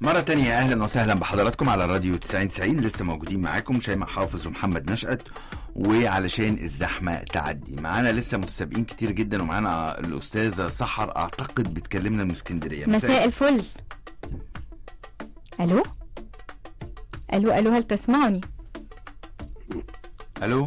مرة تانية أهلا وسهلا بحضراتكم على راديو 9090 لسه موجودين معاكم شيماء حافظ ومحمد نشأت وعلشان الزحمة تعدي معانا لسه متسابقين كتير جدا ومعانا الأستاذة سحر أعتقد بتكلمنا من اسكندرية مساء الفل الو الو الو هل تسمعني ألو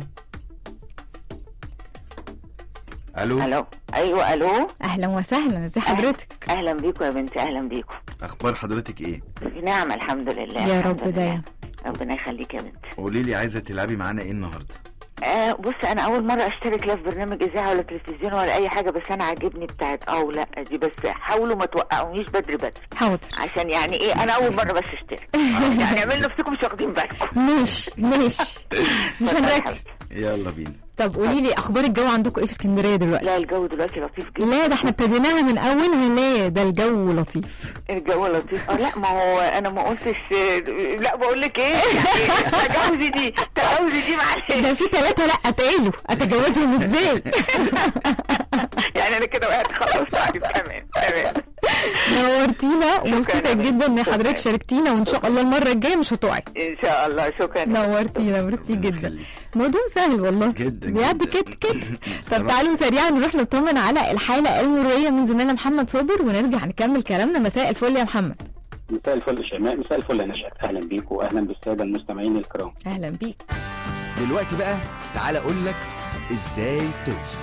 ألو الو ايوه الو اهلا وسهلا ازي حضرتك اهلا بيكم يا بنتي اهلا بيكم أخبار حضرتك إيه؟ في نعمه الحمد لله يا الحمد رب لله. دايما. ربنا يخليك يا بنتي قولي لي عايزة تلعبي معانا إيه النهاردة؟ آه بص انا اول مره اشترك لا في برنامج اذاعه ولا تلفزيون ولا اي حاجه بس انا عاجبني بتاعت اه ولا دي بس حاولوا ما توقعونيش بدري بدري حاضر عشان يعني ايه انا اول مره بس اشترك يعني اعملوا نفسكم مش واخدين بالكم ماشي ماشي مش هنركز يلا بينا طب قولي لي اخبار الجو عندكم ايه في اسكندريه لا دلوقتي الجو دلوقتي لطيف جدا لا ده احنا ابتديناها من اولها لا ده الجو لطيف الجو لطيف اه لا ما هو انا ما قلتش لا بقول لك ايه يعني تجاوزي دي تجاوزي دي معلش ده في ثلاثة لا اتقالوا اتجوزهم ازاي يعني انا كده وقعت خلاص طيب تمام تمام نورتينا ومبسوطة يا جدا ان شكراً. حضرتك شاركتينا وان شاء الله المرة الجاية مش هتقعي ان شاء الله شكرا نورتينا ميرسي ربنا جدا يخليك. موضوع سهل والله جدا بيعدي جدا. كت كت طب بصراحة. تعالوا سريعا نروح نطمن على الحالة المرورية من زميلنا محمد صابر ونرجع نكمل كلامنا مساء الفل يا محمد مساء الفل شيماء مساء الفل يا نشأت اهلا بيكم واهلا بالساده المستمعين الكرام اهلا بيك دلوقتي بقى تعالى أقول لك إزاي توصل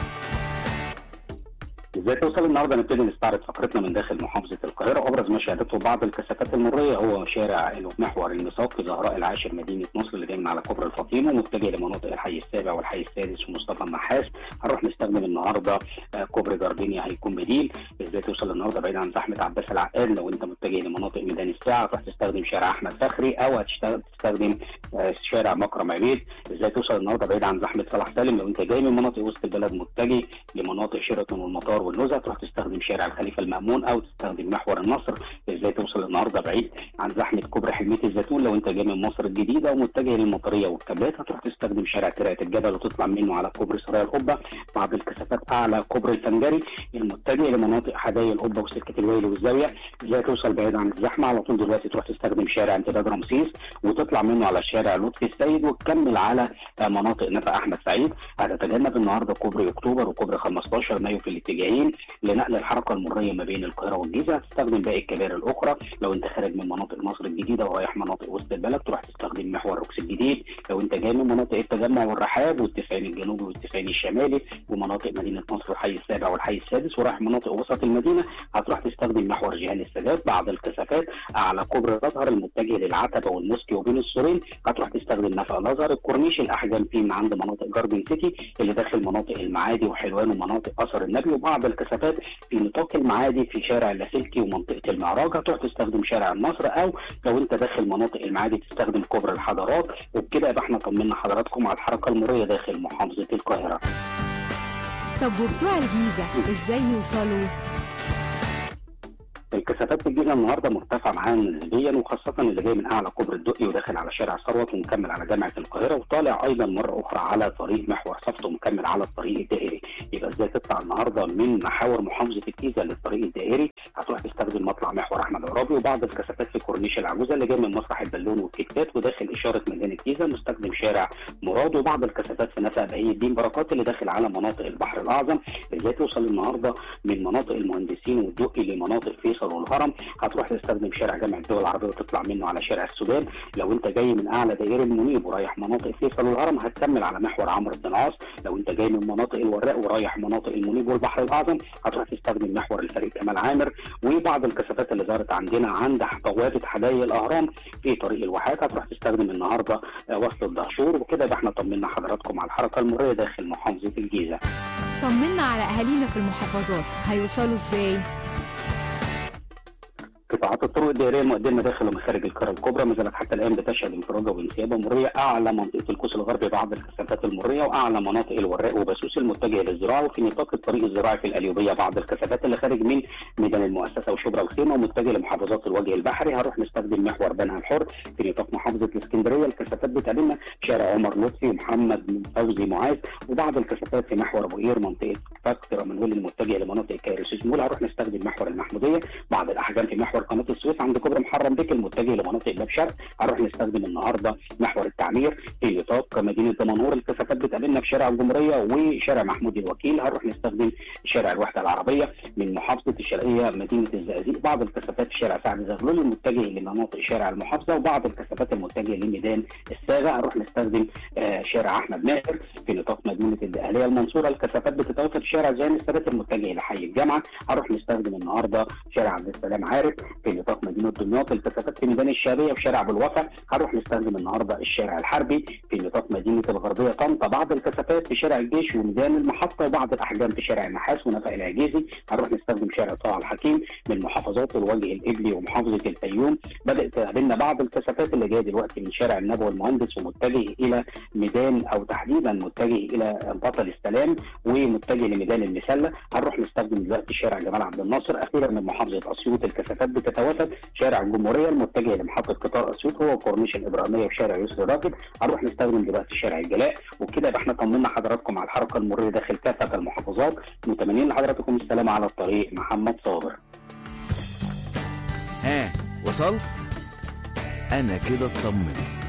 ازاي توصل النهارده نبتدي نستعرض فقرتنا من داخل محافظه القاهره وابرز ما شهدته بعض الكثافات المريه هو شارع محور الميثاق في زهراء العاشر مدينه نصر اللي جاي من على كوبري الفاطمه ومتجه لمناطق الحي السابع والحي السادس ومصطفى النحاس هنروح نستخدم النهارده آه، كوبري جاردينيا هيكون بديل ازاي توصل النهارده بعيد عن زحمه عباس العقاد لو انت متجه لمناطق ميدان الساعه تروح تستخدم شارع احمد فخري او هتشتغل تستخدم آه، شارع مكرم عبيد ازاي توصل النهارده بعيد عن زحمه صلاح سالم لو انت جاي من مناطق وسط البلد متجه لمناطق شيراتون والمطار والنزهه تروح تستخدم شارع الخليفه المامون او تستخدم محور النصر ازاي توصل النهارده بعيد عن زحمه كوبري حلميه الزيتون لو انت جاي من مصر الجديده ومتجه للمطريه والكابلات هتروح تستخدم شارع ترعه الجبل وتطلع منه على كوبري سرايا القبه بعض الكثافات اعلى كوبري الفنجري المتجه لمناطق حدائق القبه وسكه الويل والزاويه ازاي توصل بعيد عن الزحمه على طول دلوقتي تروح تستخدم شارع امتداد رمسيس وتطلع منه على شارع لطفي السيد وتكمل على آه، مناطق نفق احمد سعيد هتتجنب النهارده كوبري اكتوبر وكوبري 15 مايو في الاتجاهين لنقل الحركه المريه ما بين القاهره والجيزه هتستخدم باقي الكباري الاخرى لو انت خارج من مناطق مصر الجديده ورايح مناطق وسط البلد تروح تستخدم محور روكس الجديد لو انت جاي من مناطق التجمع والرحاب والتسعين الجنوبي والتسعين الشمالي ومناطق مدينه نصر والحي السابع والحي السادس ورايح مناطق وسط المدينه هتروح تستخدم محور جهان السادات بعض الكثافات على كوبري الازهر المتجه للعتبه والموسكي وبين السورين هتروح تستخدم نفق الازهر الكورنيش الاحجام فيه من عند مناطق جاردن سيتي اللي داخل مناطق المعادي وحلوان ومناطق اثر النبي وبعض الكثافات في نطاق المعادي في شارع اللاسلكي ومنطقه المعراج هتروح تستخدم شارع النصر او لو انت داخل مناطق المعادي تستخدم كوبري الحضارات وبكده يبقى احنا طمنا حضراتكم على الحركه المريه داخل محافظه القاهره طب وبتوع الجيزة ازاي يوصلوا الكثافات في الجيزه النهارده مرتفعه معانا نسبيا وخاصه اللي جاي من اعلى كوبري الدقي وداخل على شارع ثروت ومكمل على جامعه القاهره وطالع ايضا مره اخرى على طريق محور صفت ومكمل على الطريق الدائري يبقى ازاي تطلع النهارده من محاور محافظه الجيزه للطريق الدائري هتروح تستخدم مطلع محور احمد عرابي وبعض الكثافات في كورنيش العجوزه اللي جاي من مسرح البالون والكيكات وداخل اشاره ميدان الجيزه مستخدم شارع مراد وبعض الكثافات في نفق بهي الدين بركات اللي داخل على مناطق البحر الاعظم ازاي توصل النهارده من مناطق المهندسين والدقي لمناطق فيصل والهرم هتروح تستخدم شارع جامع الدول العربيه وتطلع منه على شارع السودان لو انت جاي من اعلى دائري المنيب ورايح مناطق فيصل والهرم هتكمل على محور عمرو بن العاص لو انت جاي من مناطق الوراق ورايح مناطق المنيب والبحر الاعظم هتروح تستخدم محور الفريق كمال عامر وبعض الكثافات اللي ظهرت عندنا عند بوابه حدائق الاهرام في طريق الواحات هتروح تستخدم النهارده آه، وصل الدهشور وكده يبقى احنا طمنا حضراتكم على الحركه المريه داخل محافظه الجيزه طمنا على اهالينا في المحافظات هيوصلوا ازاي قطاعات الطرق الدائريه المقدمه داخل ومخارج القاره الكبرى ما زالت حتى الان بتشهد انفراجه وانسيابه مريه اعلى منطقه القوس الغربي بعض الكثافات المريه واعلى مناطق الوراق وبسوس المتجهه للزراعه وفي نطاق الطريق الزراعي في القليوبيه بعض الكثافات اللي خارج من ميدان المؤسسه وشبرا الخيمه ومتجه لمحافظات الوجه البحري هنروح نستخدم محور بنها الحر في نطاق محافظه الاسكندريه الكثافات بتقابلنا شارع عمر لطفي ومحمد فوزي معاذ وبعض الكثافات في محور ابو قير منطقه فاكتور منهول المتجه لمناطق كايروسيس مول هنروح نستخدم محور المحموديه بعض الاحجام في محور قناه السويس عند كوبري محرم بك المتجه لمناطق باب شرق هنروح نستخدم النهارده محور التعمير في نطاق مدينه دمنهور الكثافات بتقابلنا في شارع الجمهوريه وشارع محمود الوكيل هنروح نستخدم شارع الوحده العربيه من محافظه الشرقيه مدينه الزقازيق بعض الكثافات في شارع سعد زغلول المتجه لمناطق شارع المحافظه وبعض الكثافات المتجهه لميدان السابع هنروح نستخدم آه شارع احمد ماهر في نطاق مدينه الاهليه المنصوره الكثافات بتتوافر في شارع زين السادات المتجه لحي الجامعه هنروح نستخدم النهارده شارع عبد السلام عارف في نطاق مدينه دمياط الكثافات في ميدان الشعبيه وفي شارع ابو الوفا هنروح نستخدم النهارده الشارع الحربي في نطاق مدينه الغربيه طنطا بعض الكثافات في شارع الجيش وميدان المحطه وبعض الاحجام في شارع النحاس ونفق العجيزي هنروح نستخدم شارع طه الحكيم من محافظات الوجه الابلي ومحافظه الفيوم بدات تقابلنا بعض الكثافات اللي جايه دلوقتي من شارع النبوي المهندس ومتجه الى ميدان او تحديدا متجه الى بطل السلام ومتجه لميدان المسله هنروح نستخدم دلوقتي شارع جمال عبد الناصر اخيرا من محافظه اسيوط الكثافات بتتوافد شارع الجمهوريه المتجه لمحطه قطار اسيوط هو كورنيش الابراهيميه وشارع يسري راكب هنروح نستخدم دلوقتي شارع الجلاء وبكده يبقى احنا طمنا حضراتكم على الحركه المروريه داخل كافه المحافظات متمنين لحضراتكم السلامه على الطريق محمد صابر ها وصلت انا كده اطمنت